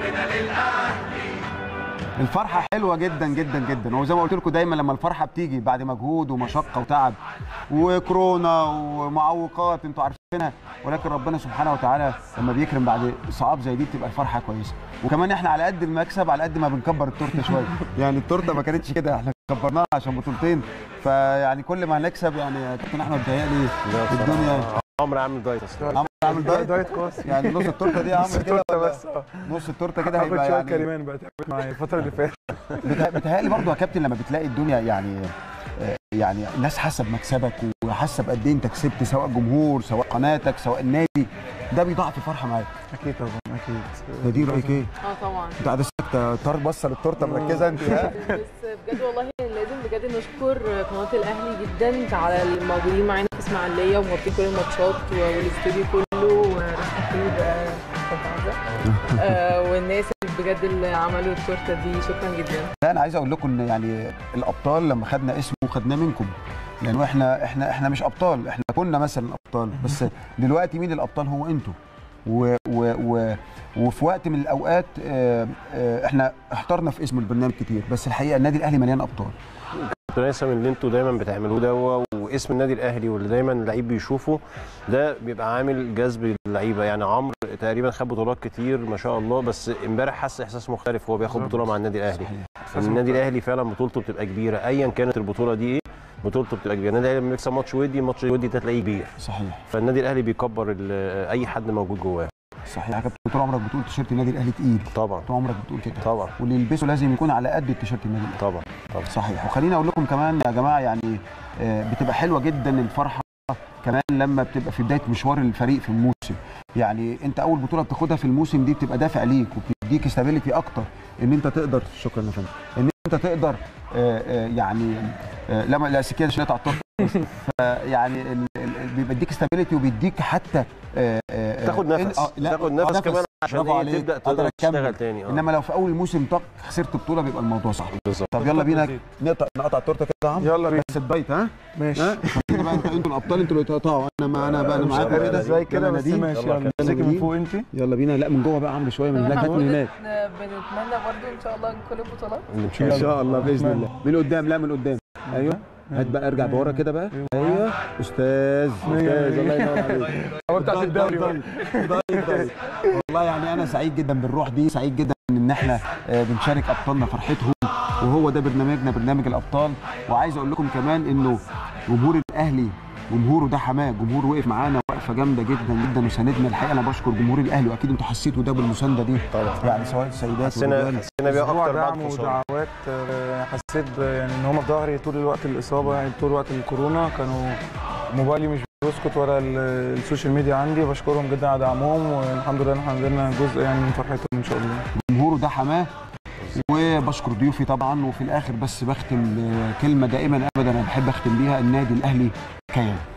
الفرحه حلوه جدا جدا جدا وزي ما قلت لكم دايما لما الفرحه بتيجي بعد مجهود ومشقه وتعب وكورونا ومعوقات انتوا عارفينها ولكن ربنا سبحانه وتعالى لما بيكرم بعد صعاب زي دي بتبقى الفرحه كويسه وكمان احنا على قد المكسب على قد ما بنكبر التورته شويه يعني التورته ما كانتش كده احنا كبرناها عشان بطولتين فيعني كل ما هنكسب يعني يا كابتن احمد بيتهيألي الدنيا عمرو عامل دايت اصلا عمرو عامل دايت دايت كويس يعني نص التورته دي يا عمرو كده التورته ولا- بس اه نص التورته كده هاخد هيبقى شويه يعني كريمان بقى تعبت معايا الفتره اللي فاتت بتا- بتهيألي برضه يا كابتن لما بتلاقي الدنيا يعني آه، يعني الناس حاسه بمكسبك وحاسه بقد ايه انت كسبت سواء جمهور سواء قناتك سواء النادي ده بيضاعف الفرحه معاك اكيد طبعا اكيد ده دي رايك ايه؟ اه طبعا انت قاعده ساكته طار بصه للتورته مركزه انت ها؟ بس بجد والله لازم بجد نشكر قناه الاهلي جدا على الموجودين معانا في اسماعيليه ومغطين كل الماتشات والاستوديو كله ورشا حبيب آه، كنت عايزة. آه، والناس اللي بجد اللي عملوا التورته دي شكرا جدا لا انا عايز اقول لكم ان يعني الابطال لما خدنا اسمه خدناه منكم لانه احنا احنا احنا مش ابطال احنا كنا مثلا ابطال بس دلوقتي مين الابطال هو انتوا و و و وفي وقت من الاوقات آه، آه، احنا احترنا في اسم البرنامج كتير بس الحقيقه النادي الاهلي مليان ابطال تناسب اللي انتوا دايما بتعملوه ده و- واسم النادي الاهلي واللي دايما اللعيب بيشوفه ده بيبقى عامل جذب للعيبه يعني عمرو تقريبا خد بطولات كتير ما شاء الله بس امبارح حس احساس مختلف وهو بياخد بطوله مع النادي الاهلي صحيح. ان النادي الاهلي فعلا بطولته بتبقى كبيره ايا كانت البطوله دي ايه بطولته بتبقى كبيره النادي الاهلي لما بيكسب ماتش ودي ماتش ودي ده تلاقيه كبير صحيح فالنادي الاهلي بيكبر ال- اي حد موجود جواه صحيح يا كابتن طول عمرك بتقول تيشيرت النادي الاهلي تقيل طبعا طول عمرك بتقول كده طبعا واللي يلبسه لازم يكون على قد التيشيرت النادي الاهلي طبعا طبعا صحيح وخليني اقول لكم كمان يا جماعه يعني آه، بتبقى حلوه جدا الفرحه كمان لما بتبقى في بدايه مشوار الفريق في الموسم يعني انت اول بطوله بتاخدها في الموسم دي بتبقى دافع ليك وبتديك استابيليتي اكتر ان انت تقدر شكرا يا فندم ان انت تقدر آه، آه، يعني آه، لما لا سكينه عشان على الطرف فيعني ال- ال- ال- بيديك استابيليتي وبيديك حتى آه، آه، تاخد إن- نفس آه، لا، تاخد آه، نفس كمان عشان برافو ايه عليك. تبدا أقدر تقدر أكمل. تشتغل تاني اه انما لو في اول موسم طق خسرت بطوله بيبقى الموضوع صعب بالظبط طب يلا بينا نقطع نقطع التورته كده يا عمرو يلا بينا بس الدايت ها ماشي ها خلينا بقى انت انتوا الابطال انتوا اللي تقطعوا انا ما انا بقى انا مش معاكم عارف كده ازاي كده يلا بس نادين. ماشي يلا يلا كابتن امسكي من نادين. فوق انت يلا بينا لا من جوه بقى عامل شويه من هناك هات من هناك بنتمنى برضو ان شاء الله كل البطولات ان شاء الله باذن الله من قدام لا من قدام ايوه هات بقى ارجع بورا كده بقى ايوه استاذ استاذ الله ينور عليك هو بتاعت ضايق- الدوري بقى. ضايق- ضايق- ضايق. والله يعني انا سعيد جدا بالروح دي سعيد جدا ان احنا آه، بنشارك ابطالنا فرحتهم وهو ده برنامجنا برنامج الابطال وعايز اقول لكم كمان انه جمهور الاهلي جمهوره ده حماه جمهور وقف معانا وقفه جامده جدا جدا وساندنا الحقيقه انا بشكر جمهور الاهلي واكيد انتوا حسيتوا ده بالمسانده دي طبعا يعني سواء السيدات حسينا والرجال حسينا بيها اسبوع اكتر بعد دعم الخساره ودعوات آه، حسيت ب- يعني ان هم في ظهري طول الوقت الاصابه يعني طول وقت الكورونا كانوا موبايلي مش بيسكت ورا ال- السوشيال ميديا عندي بشكرهم جدا على دعمهم والحمد لله ان احنا عندنا جزء يعني من فرحتهم ان شاء الله جمهوره ده حماه وبشكر ضيوفي طبعا وفي الاخر بس بختم بكلمه دائما ابدا انا بحب اختم بيها النادي الاهلي كيان